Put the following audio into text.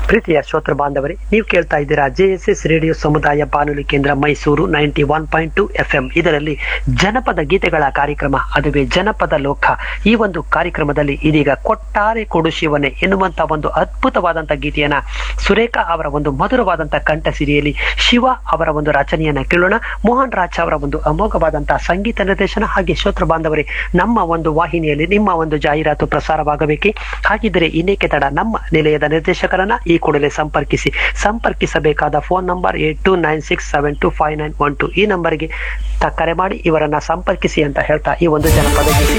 ಪ್ರೀತಿಯ ಶ್ರೋತೃ ಬಾಂಧವರೇ ನೀವು ಕೇಳ್ತಾ ಇದ್ದೀರಾ ಜೆ ಎಸ್ ಎಸ್ ರೇಡಿಯೋ ಸಮುದಾಯ ಬಾನುಲಿ ಕೇಂದ್ರ Mysuru ninety one point two F M ಇದರಲ್ಲಿ ಜನಪದ ಗೀತೆಗಳ ಕಾರ್ಯಕ್ರಮ ಅದುವೇ ಜನಪದ ಲೋಕ ಈ ಒಂದು ಕಾರ್ಯಕ್ರಮದಲ್ಲಿ ಇದೀಗ ಕೊಟ್ಟಾರೆ ಕೊಡು ಶಿವನೆ ಎನ್ನುವಂತ ಒಂದು ಅದ್ಭುತವಾದಂತ ಗೀತೆಯನ್ನ ಸುರೇಖಾ ಅವರ ಒಂದು ಮಧುರವಾದಂತ ಕಂಠ ಸಿರಿಯಲ್ಲಿ ಶಿವ ಅವರ ಒಂದು ರಚನೆಯನ್ನ ಕೇಳೋಣ ಮೋಹನ್ ರಾಜ್ ಅವರ ಒಂದು ಅಮೋಘವಾದಂತಹ ಸಂಗೀತ ನಿರ್ದೇಶನ ಹಾಗೆ ಶ್ರೋತೃ ಬಾಂಧವರೇ ನಮ್ಮ ಒಂದು ವಾಹಿನಿಯಲ್ಲಿ ನಿಮ್ಮ ಒಂದು ಜಾಹೀರಾತು ಪ್ರಸಾರವಾಗಬೇಕೆ ಹಾಗಿದ್ದರೆ ಇನ್ನೇಕೆ ತಡ ನಮ್ಮ ನಿಲಯದ ನಿರ್ದೇಶಕರನ್ನ ಈ ಕೂಡಲೇ ಸಂಪರ್ಕಿಸಿ ಸಂಪರ್ಕಿಸಬೇಕಾದ phone number eight two nine six seven two five nine one two ಈ ನಂಬರ್ಗೆ ತ- ಕರೆ ಮಾಡಿ ಇವರನ್ನ ಸಂಪರ್ಕಿಸಿ ಅಂತ ಹೇಳ್ತಾ ಈ ಒಂದು ಜನಪದ ಗೀತೆ